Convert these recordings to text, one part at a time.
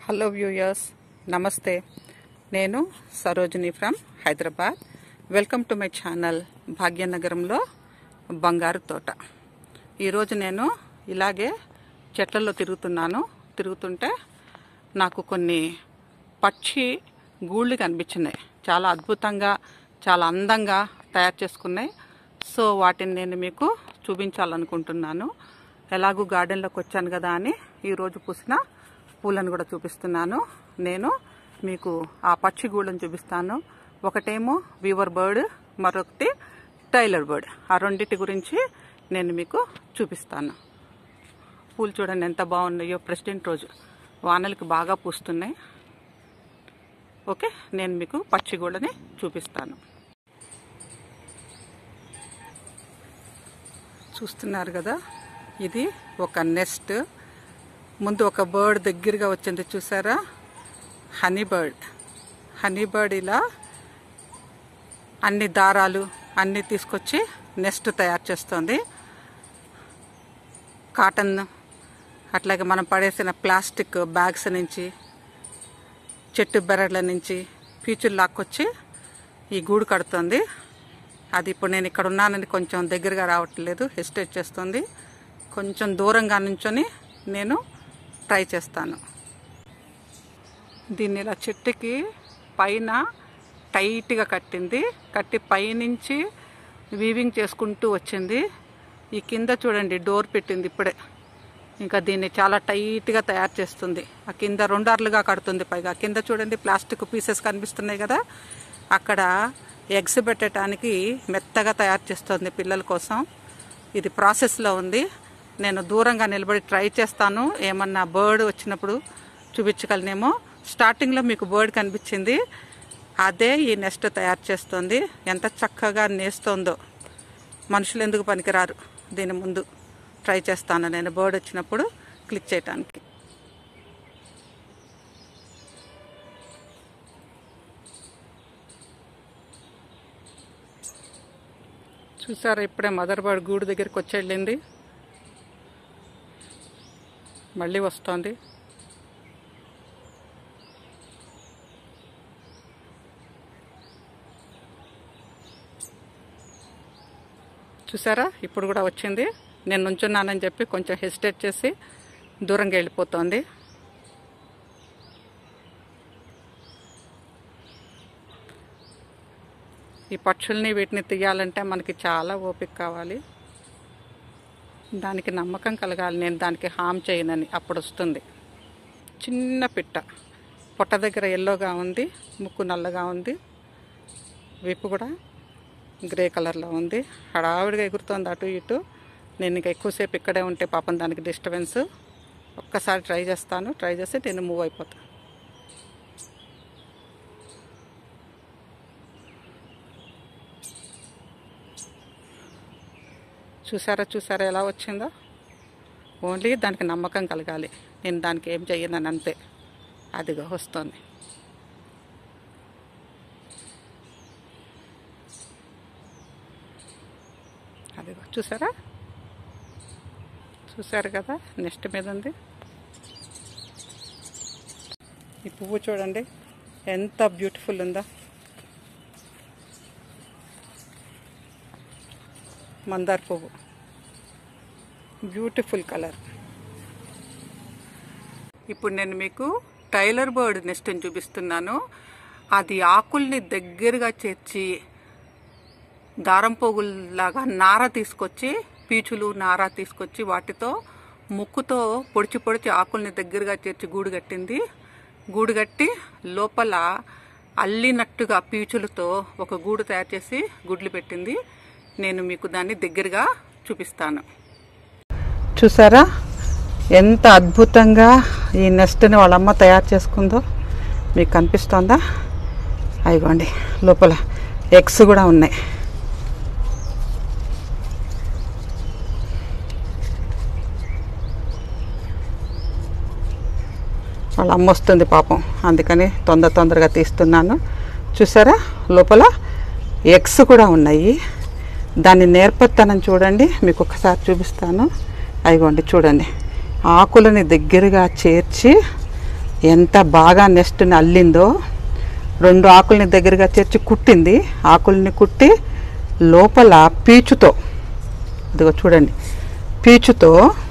hello viewers నమస్తే నేను Sarojini from Hyderabad welcome to my channel భాగ్యనగరంలో బంగారు తోట ఈరోజు నేను ఇలాగే చెట్లలో తిరుగుతున్నాను తిరుగుతుంటే నాకు కొన్ని పక్షి గూళ్ళు కనిపించినాయి చాలా అద్భుతంగా చాలా అందంగా తయారు చేసుకున్నాయి సో వాటిని నేను మీకు చూపించాలనుకుంటున్నాను ఎలాగూ గార్డెన్లోకి వచ్చాను కదా అని ఈరోజు పూసిన పూలను కూడా చూపిస్తున్నాను నేను మీకు ఆ పక్షి గూళ్ళను చూపిస్తాను ఒకటేమో వీవర్ బర్డ్ మరొకటి టైలర్ బర్డ్ ఆ రెండింటి గురించి నేను మీకు చూపిస్తాను పూలు చూడండి ఎంత బాగున్నాయో ప్రెసిడెంట్ రోజు వానలకి బాగా పూస్తున్నాయి ఓకే నేను మీకు పక్షి గూళ్ళని చూపిస్తాను చూస్తున్నారు కదా ఇది ఒక నెస్ట్ ముందు ఒక బర్డ్ దగ్గరగా వచ్చింది చూసారా హనీ బర్డ్ హనీ బర్డ్ ఇలా అన్ని దారాలు అన్నీ తీసుకొచ్చి నెస్ట్ తయారు చేస్తుంది కాటన్ అట్లాగే మనం పడేసిన ప్లాస్టిక్ బ్యాగ్స్ నుంచి చెట్టు బెరడ్ల నుంచి పీచులు లాక్కొచ్చి ఈ గూడు కడుతుంది అది ఇప్పుడు నేను ఇక్కడ ఉన్నానని కొంచెం దగ్గరగా రావట్లేదు హెసిటేట్ చేస్తుంది కొంచెం దూరంగా నుంచొని నేను ట్రై చేస్తాను దీన్ని ఇలా చెట్టుకి పైన టైట్గా కట్టింది కట్టి పైనుంచి వీవింగ్ చేసుకుంటూ వచ్చింది ఈ కింద చూడండి డోర్ పెట్టింది ఇప్పుడే ఇంకా దీన్ని చాలా టైట్గా తయారు చేస్తుంది ఆ కింద రెండార్లుగా కడుతుంది పైగా కింద చూడండి ప్లాస్టిక్ పీసెస్ కనిపిస్తున్నాయి కదా అక్కడ ఎగ్స్ పెట్టడానికి మెత్తగా తయారు చేస్తుంది పిల్లల కోసం ఇది ప్రాసెస్లో ఉంది నేను దూరంగా నిలబడి ట్రై చేస్తాను ఏమన్నా బర్డ్ వచ్చినప్పుడు చూపించగలనేమో స్టార్టింగ్లో మీకు బర్డ్ కనిపించింది అదే ఈ నెస్ట్ తయారు చేస్తుంది ఎంత చక్కగా నేస్తుందో మనుషులు ఎందుకు పనికిరారు దీని ముందు ట్రై చేస్తాను నేను బర్డ్ వచ్చినప్పుడు క్లిక్ చేయటానికి చూసారా ఇప్పుడే మదర్ బర్డ్ గూడు దగ్గరికి వచ్చి వెళ్ళింది మళ్ళీ వస్తోంది చూసారా ఇప్పుడు కూడా వచ్చింది నేను నుంచున్నానని చెప్పి కొంచెం హెసిటేట్ చేసి దూరంగా వెళ్ళిపోతోంది ఈ పక్షుల్ని వీటిని తీయాలంటే మనకి చాలా ఓపిక కావాలి దానికి నమ్మకం కలగాలి నేను దానికి హామ్ చేయనని అప్పుడు వస్తుంది చిన్న పిట్ట పొట్ట దగ్గర ఎల్లోగా ఉంది ముక్కు నల్లగా ఉంది విప్పు కూడా గ్రే కలర్లో ఉంది హడావిడిగా ఎగురుతోంది అటు ఇటు నేను ఇంకా ఎక్కువసేపు ఇక్కడే ఉంటే పాపం దానికి డిస్టర్బెన్స్ ఒక్కసారి ట్రై చేస్తాను ట్రై చేసి నేను మూవ్ అయిపోతాను చూసారా చూసారా ఎలా వచ్చిందో ఓన్లీ దానికి నమ్మకం కలగాలి నేను దానికి ఏం చెయ్యనని అంతే అదిగా వస్తుంది అదిగో చూసారా చూసారు కదా నెక్స్ట్ మీద ఉంది ఈ పువ్వు చూడండి ఎంత బ్యూటిఫుల్ ఉందో మందార పువ్వు బ్యూటిఫుల్ కలర్ ఇప్పుడు నేను మీకు టైలర్ బర్డ్ నెస్ట్ని చూపిస్తున్నాను అది ఆకుల్ని దగ్గరగా చేర్చి దారం పోగుల్లాగా నార తీసుకొచ్చి పీచులు నార తీసుకొచ్చి వాటితో ముక్కుతో పొడిచి పొడిచి ఆకుల్ని దగ్గరగా చేర్చి గూడు కట్టింది గూడు కట్టి లోపల అల్లినట్టుగా పీచులతో ఒక గూడు తయారు చేసి గుడ్లు పెట్టింది నేను మీకు దాన్ని దగ్గరగా చూపిస్తాను చూసారా ఎంత అద్భుతంగా ఈ నెస్ట్ని వాళ్ళమ్మ తయారు చేసుకుందో మీకు కనిపిస్తోందా అయిగోండి లోపల ఎగ్స్ కూడా ఉన్నాయి వాళ్ళ అమ్మ వస్తుంది పాపం అందుకని తొందర తొందరగా తీస్తున్నాను చూసారా లోపల ఎగ్స్ కూడా ఉన్నాయి దాన్ని నేర్పత్తనం చూడండి మీకు ఒకసారి చూపిస్తాను అయిగోండి చూడండి ఆకులని దగ్గరగా చేర్చి ఎంత బాగా నెస్ట్ని అల్లిందో రెండు ఆకుల్ని దగ్గరగా చేర్చి కుట్టింది ఆకుల్ని కుట్టి లోపల పీచుతో ఇదిగో చూడండి పీచుతో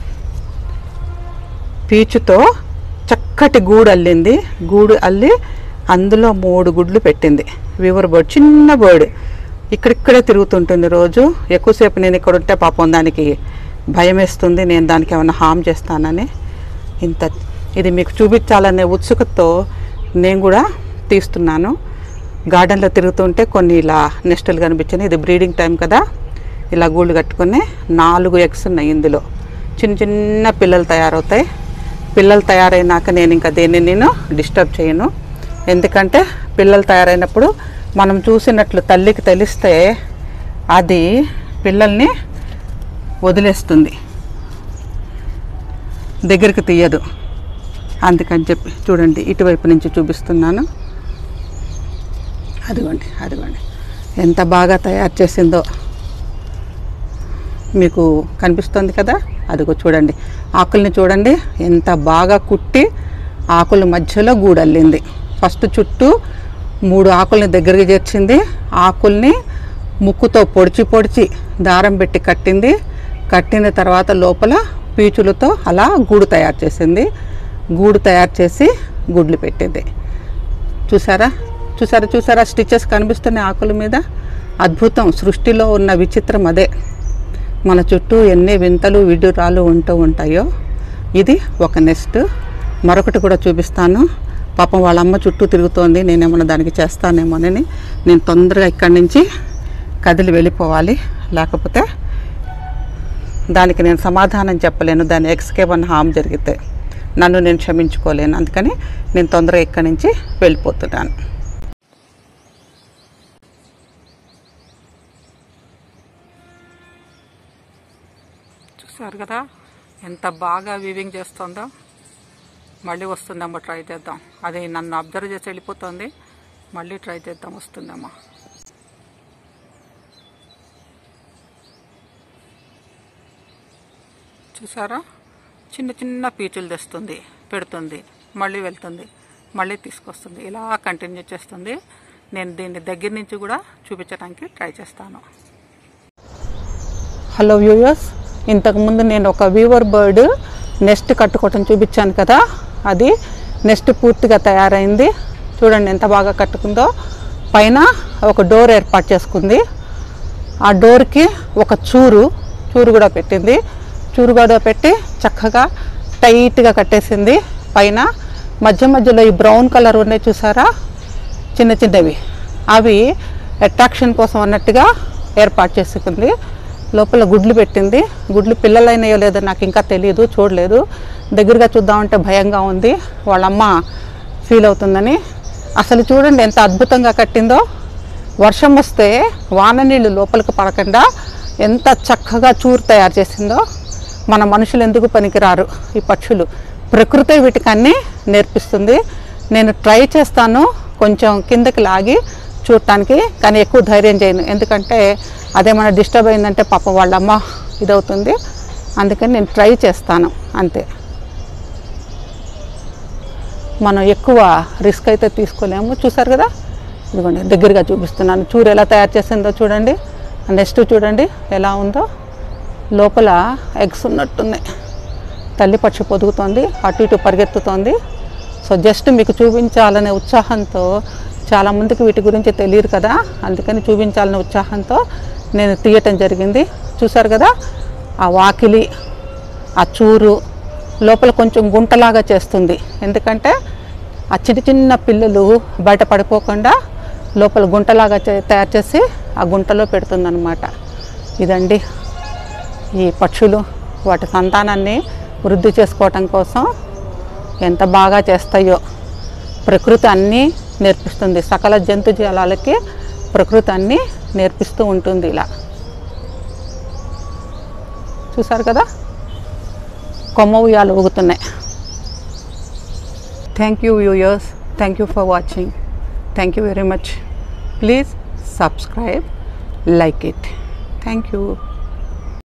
పీచుతో చక్కటి గూడు అల్లింది గూడు అల్లి అందులో మూడు గుడ్లు పెట్టింది వివర్ బర్డ్ చిన్న బర్డ్ ఇక్కడిక్కడే తిరుగుతుంటుంది రోజు ఎక్కువసేపు నేను ఇక్కడ ఉంటే పాపం దానికి భయం వేస్తుంది నేను దానికి ఏమైనా హామ్ చేస్తానని ఇంత ఇది మీకు చూపించాలనే ఉత్సుకతతో నేను కూడా తీస్తున్నాను గార్డెన్లో తిరుగుతుంటే కొన్ని ఇలా నెస్టులు కనిపించినాయి ఇది బ్రీడింగ్ టైం కదా ఇలా గూళ్ళు కట్టుకుని నాలుగు ఎగ్స్ ఉన్నాయి ఇందులో చిన్న చిన్న పిల్లలు తయారవుతాయి పిల్లలు తయారైనాక నేను ఇంకా దేన్ని నేను డిస్టర్బ్ చేయను ఎందుకంటే పిల్లలు తయారైనప్పుడు మనం చూసినట్లు తల్లికి తెలిస్తే అది పిల్లల్ని వదిలేస్తుంది దగ్గరికి తీయదు అందుకని చెప్పి చూడండి ఇటువైపు నుంచి చూపిస్తున్నాను అదిగోండి అదిగోండి ఎంత బాగా తయారు చేసిందో మీకు కనిపిస్తుంది కదా అదిగో చూడండి ఆకుల్ని చూడండి ఎంత బాగా కుట్టి ఆకుల మధ్యలో గూడల్లింది ఫస్ట్ చుట్టూ మూడు ఆకుల్ని దగ్గరికి చేర్చింది ఆకుల్ని ముక్కుతో పొడిచి పొడిచి దారం పెట్టి కట్టింది కట్టిన తర్వాత లోపల పీచులతో అలా గూడు తయారు చేసింది గూడు తయారు చేసి గుడ్లు పెట్టింది చూసారా చూసారా చూసారా స్టిచెస్ కనిపిస్తున్నాయి ఆకుల మీద అద్భుతం సృష్టిలో ఉన్న విచిత్రం అదే మన చుట్టూ ఎన్ని వింతలు విడ్డూరాలు ఉంటూ ఉంటాయో ఇది ఒక నెస్ట్ మరొకటి కూడా చూపిస్తాను పాపం వాళ్ళ అమ్మ చుట్టూ తిరుగుతోంది నేనేమన్నా దానికి చేస్తానేమోనని నేను తొందరగా ఇక్కడి నుంచి కదిలి వెళ్ళిపోవాలి లేకపోతే దానికి నేను సమాధానం చెప్పలేను దాని ఎక్స్కే వన్ హామ్ జరిగితే నన్ను నేను క్షమించుకోలేను అందుకని నేను తొందరగా ఇక్కడి నుంచి వెళ్ళిపోతున్నాను చూసారు కదా ఎంత బాగా వీవింగ్ చేస్తుందో మళ్ళీ వస్తుందేమో ట్రై చేద్దాం అది నన్ను అబ్జర్వ్ చేసి వెళ్ళిపోతుంది మళ్ళీ ట్రై చేద్దాం వస్తుందేమో చూసారా చిన్న చిన్న పీచులు తెస్తుంది పెడుతుంది మళ్ళీ వెళ్తుంది మళ్ళీ తీసుకొస్తుంది ఇలా కంటిన్యూ చేస్తుంది నేను దీన్ని దగ్గర నుంచి కూడా చూపించడానికి ట్రై చేస్తాను హలో వ్యూయర్స్ ఇంతకుముందు నేను ఒక వీవర్ బర్డ్ నెస్ట్ కట్టుకోవటం చూపించాను కదా అది నెస్ట్ పూర్తిగా తయారైంది చూడండి ఎంత బాగా కట్టుకుందో పైన ఒక డోర్ ఏర్పాటు చేసుకుంది ఆ డోర్కి ఒక చూరు చూరు కూడా పెట్టింది చూరు కూడా పెట్టి చక్కగా టైట్గా కట్టేసింది పైన మధ్య మధ్యలో ఈ బ్రౌన్ కలర్ ఉన్నాయి చూసారా చిన్న చిన్నవి అవి అట్రాక్షన్ కోసం అన్నట్టుగా ఏర్పాటు చేసుకుంది లోపల గుడ్లు పెట్టింది గుడ్లు పిల్లలైనాయో లేదో నాకు ఇంకా తెలియదు చూడలేదు దగ్గరగా చూద్దామంటే భయంగా ఉంది వాళ్ళమ్మ ఫీల్ అవుతుందని అసలు చూడండి ఎంత అద్భుతంగా కట్టిందో వర్షం వస్తే వాన నీళ్ళు లోపలికి పడకుండా ఎంత చక్కగా చూరు తయారు చేసిందో మన మనుషులు ఎందుకు పనికిరారు ఈ పక్షులు ప్రకృతి వీటికి అన్నీ నేర్పిస్తుంది నేను ట్రై చేస్తాను కొంచెం కిందకి లాగి చూడటానికి కానీ ఎక్కువ ధైర్యం చేయను ఎందుకంటే అదేమైనా డిస్టర్బ్ అయిందంటే పాపం వాళ్ళ అమ్మ ఇదవుతుంది అందుకని నేను ట్రై చేస్తాను అంతే మనం ఎక్కువ రిస్క్ అయితే తీసుకోలేము చూసారు కదా ఇదిగోండి దగ్గరగా చూపిస్తున్నాను చూరు ఎలా తయారు చేసిందో చూడండి నెక్స్ట్ చూడండి ఎలా ఉందో లోపల ఎగ్స్ ఉన్నట్టున్నాయి తల్లి పక్షి పొదుగుతోంది అటు ఇటు పరిగెత్తుతోంది సో జస్ట్ మీకు చూపించాలనే ఉత్సాహంతో చాలామందికి వీటి గురించి తెలియదు కదా అందుకని చూపించాలనే ఉత్సాహంతో నేను తీయటం జరిగింది చూసారు కదా ఆ వాకిలి ఆ చూరు లోపల కొంచెం గుంటలాగా చేస్తుంది ఎందుకంటే ఆ చిన్న చిన్న పిల్లలు బయట పడిపోకుండా లోపల గుంటలాగా చే- తయారు చేసి ఆ గుంటలో పెడుతుందన్నమాట ఇదండి ఈ పక్షులు వాటి సంతానాన్ని వృద్ధి చేసుకోవటం కోసం ఎంత బాగా చేస్తాయో ప్రకృతి అన్నీ నేర్పిస్తుంది సకల జంతు జీవాలకి ప్రకృతి అన్నీ నేర్పిస్తూ ఉంటుంది ఇలా చూసారు కదా కొమ్మ ఉయ్యాలు ఊగుతున్నాయి thank you viewers thank you for watching thank you very much please subscribe like it thank you